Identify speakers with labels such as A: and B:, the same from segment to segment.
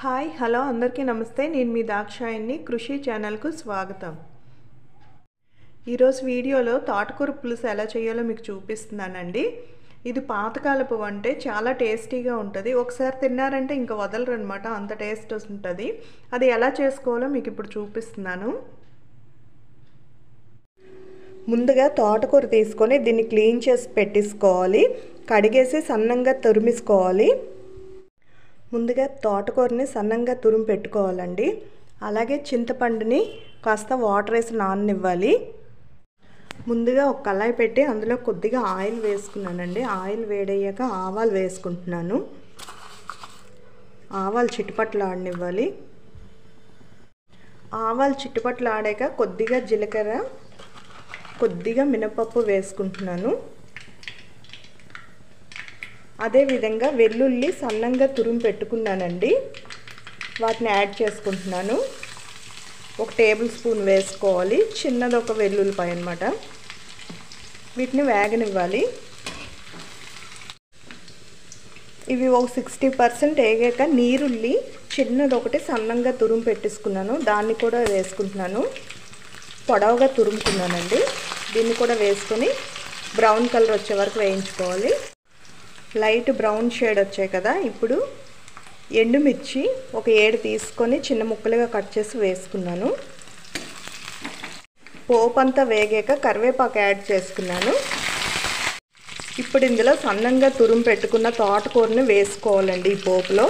A: hi hello అందరికీ నమస్తే నేను మీ దాక్షాయణి కృషి ఛానల్కు స్వాగతం ఈరోజు వీడియోలో తోటకూర పులుసు ఎలా చేయాలో మీకు చూపిస్తున్నానండి ఇది పాతకాలపు వంటే చాలా టేస్టీగా ఉంటుంది ఒకసారి తిన్నారంటే ఇంకా వదలరు అనమాట అంత టేస్ట్ ఉంటుంది అది ఎలా చేసుకోవాలో మీకు ఇప్పుడు చూపిస్తున్నాను ముందుగా తోటకూర తీసుకొని దీన్ని క్లీన్ చేసి పెట్టేసుకోవాలి కడిగేసి సన్నంగా తురిమిసుకోవాలి ముందుగా తోటకూరని సన్నంగా తురిమి పెట్టుకోవాలండి అలాగే చింతపండుని కాస్త వాటర్ వేసి నాననివ్వాలి ముందుగా ఒక కళాయి పెట్టి అందులో కొద్దిగా ఆయిల్ వేసుకున్నానండి ఆయిల్ వేడయ్యాక ఆవాలు వేసుకుంటున్నాను ఆవాలు చిట్టుపట్లు ఆడనివ్వాలి ఆవాలు చిట్టుపట్లు ఆడాక కొద్దిగా జీలకర్ర కొద్దిగా మినపప్పు వేసుకుంటున్నాను అదేవిధంగా వెల్లుల్లి సన్నంగా తురుము పెట్టుకున్నానండి వాటిని యాడ్ చేసుకుంటున్నాను ఒక టేబుల్ స్పూన్ వేసుకోవాలి చిన్నది ఒక వెల్లుల్లిపాయ అనమాట వీటిని వేగనివ్వాలి ఇవి ఒక సిక్స్టీ పర్సెంట్ వేగాక నీరుల్లి చిన్నది ఒకటి సన్నంగా తురుము పెట్టేసుకున్నాను దాన్ని కూడా వేసుకుంటున్నాను పొడవుగా తురుముకున్నానండి దీన్ని కూడా వేసుకొని బ్రౌన్ కలర్ వచ్చే వరకు వేయించుకోవాలి లైట్ బ్రౌన్ షేడ్ వచ్చాయి కదా ఇప్పుడు ఎండుమిర్చి ఒక ఏడు తీసుకొని చిన్న ముక్కలుగా కట్ చేసి వేసుకున్నాను పోపు అంతా వేగాక కరివేపాకు యాడ్ చేసుకున్నాను ఇప్పుడు ఇందులో సన్నంగా తురుము పెట్టుకున్న తోటకూరని వేసుకోవాలండి ఈ పోపులో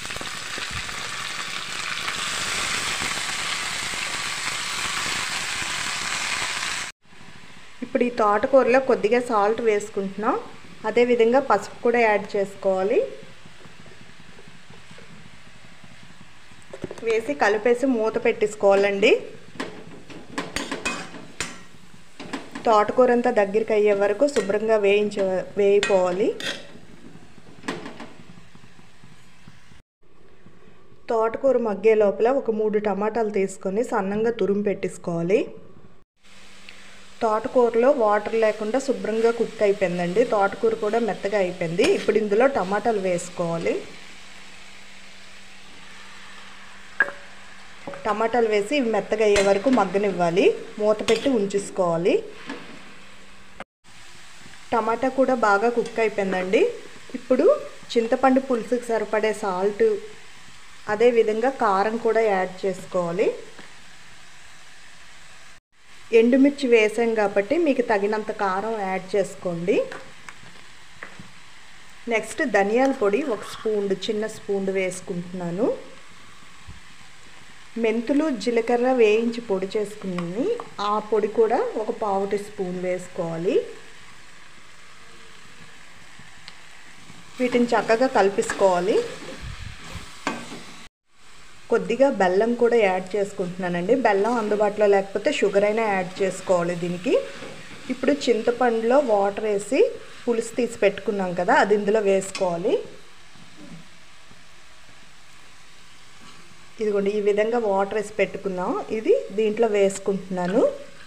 A: ఇప్పుడు ఈ తోటకూరలో కొద్దిగా సాల్ట్ వేసుకుంటున్నాం అదేవిధంగా పసుపు కూడా యాడ్ చేసుకోవాలి వేసి కలిపేసి మూత పెట్టేసుకోవాలండి తోటకూర అంతా దగ్గరికి అయ్యే వరకు శుభ్రంగా వేయించ వేయిపోవాలి తోటకూర మగ్గే లోపల ఒక మూడు టమాటాలు తీసుకొని సన్నంగా తురుము పెట్టేసుకోవాలి తోటకూరలో వాటర్ లేకుండా శుభ్రంగా కుక్ అయిపోయిందండి తోటకూర కూడా మెత్తగా అయిపోయింది ఇప్పుడు ఇందులో టమాటాలు వేసుకోవాలి టమాటాలు వేసి ఇవి మెత్తగా అయ్యే వరకు మగ్గనివ్వాలి మూత పెట్టి ఉంచేసుకోవాలి టమాటా కూడా బాగా కుక్ అయిపోయిందండి ఇప్పుడు చింతపండు పులుసుకి సరిపడే సాల్ట్ అదేవిధంగా కారం కూడా యాడ్ చేసుకోవాలి ఎండుమిర్చి వేసాం కాబట్టి మీకు తగినంత కారం యాడ్ చేసుకోండి నెక్స్ట్ ధనియాల పొడి ఒక స్పూన్ చిన్న స్పూన్ వేసుకుంటున్నాను మెంతులు జీలకర్ర వేయించి పొడి చేసుకుని ఆ పొడి కూడా ఒక పావు టీ స్పూన్ వేసుకోవాలి వీటిని చక్కగా కలిపేసుకోవాలి కొద్దిగా బెల్లం కూడా యాడ్ చేసుకుంటున్నానండి బెల్లం అందుబాటులో లేకపోతే షుగర్ అయినా యాడ్ చేసుకోవాలి దీనికి ఇప్పుడు చింతపండులో వాటర్ వేసి పులుసు తీసి పెట్టుకున్నాం కదా అది ఇందులో వేసుకోవాలి ఇదిగోండి ఈ విధంగా వాటర్ వేసి పెట్టుకున్నాం ఇది దీంట్లో వేసుకుంటున్నాను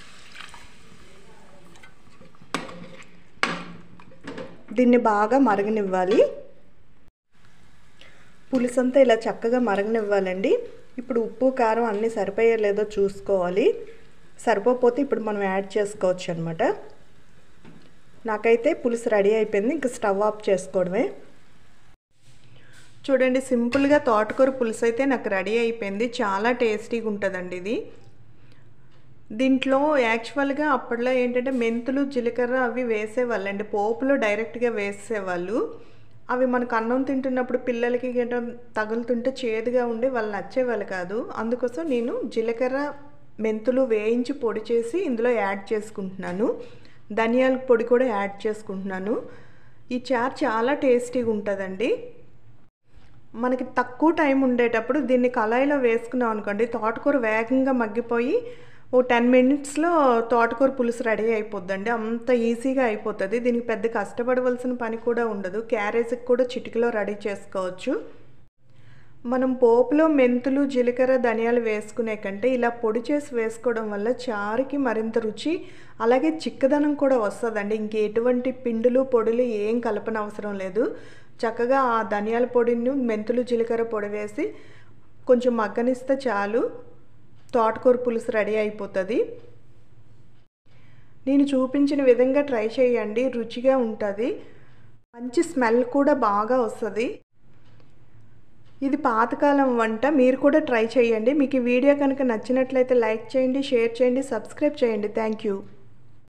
A: దీన్ని బాగా మరగనివ్వాలి పులుసు అంతా ఇలా చక్కగా మరగనివ్వాలండి ఇప్పుడు ఉప్పు కారం అన్నీ సరిపోయే లేదో చూసుకోవాలి సరిపోతే ఇప్పుడు మనం యాడ్ చేసుకోవచ్చు అనమాట నాకైతే పులుసు రెడీ అయిపోయింది ఇంకా స్టవ్ ఆఫ్ చేసుకోవడమే చూడండి సింపుల్గా తోటకూర పులుసు అయితే నాకు రెడీ అయిపోయింది చాలా టేస్టీగా ఉంటుందండి ఇది దీంట్లో యాక్చువల్గా అప్పట్లో ఏంటంటే మెంతులు జీలకర్ర అవి వేసేవాళ్ళండి పోపులో డైరెక్ట్గా వేసేవాళ్ళు అవి మనకు అన్నం తింటున్నప్పుడు పిల్లలకి గంట తగులుతుంటే చేదుగా ఉండి వాళ్ళు నచ్చేవాళ్ళు కాదు అందుకోసం నేను జీలకర్ర మెంతులు వేయించి పొడి చేసి ఇందులో యాడ్ చేసుకుంటున్నాను ధనియాల పొడి కూడా యాడ్ చేసుకుంటున్నాను ఈ చార్ చాలా టేస్టీగా ఉంటుందండి మనకి తక్కువ టైం ఉండేటప్పుడు దీన్ని కళాయిలో వేసుకున్నాం అనుకోండి తోటకూర వేగంగా మగ్గిపోయి ఓ టెన్ మినిట్స్లో తోటకూర పులుసు రెడీ అయిపోద్దండి అంత ఈజీగా అయిపోతుంది దీనికి పెద్ద కష్టపడవలసిన పని కూడా ఉండదు క్యారేజ్కి కూడా చిటికలో రెడీ చేసుకోవచ్చు మనం పోపులో మెంతులు జీలకర్ర ధనియాలు వేసుకునే కంటే ఇలా పొడి చేసి వేసుకోవడం వల్ల చారుకి మరింత రుచి అలాగే చిక్కదనం కూడా వస్తుందండి ఇంక ఎటువంటి పిండులు పొడులు ఏం కలపన అవసరం లేదు చక్కగా ఆ ధనియాల పొడిని మెంతులు జీలకర్ర పొడి వేసి కొంచెం మగ్గనిస్తే చాలు తోటకూర పులుసు రెడీ అయిపోతుంది నేను చూపించిన విధంగా ట్రై చేయండి రుచిగా ఉంటుంది మంచి స్మెల్ కూడా బాగా వస్తుంది ఇది పాతకాలం వంట మీరు కూడా ట్రై చేయండి మీకు ఈ వీడియో కనుక నచ్చినట్లయితే లైక్ చేయండి షేర్ చేయండి సబ్స్క్రైబ్ చేయండి థ్యాంక్ యూ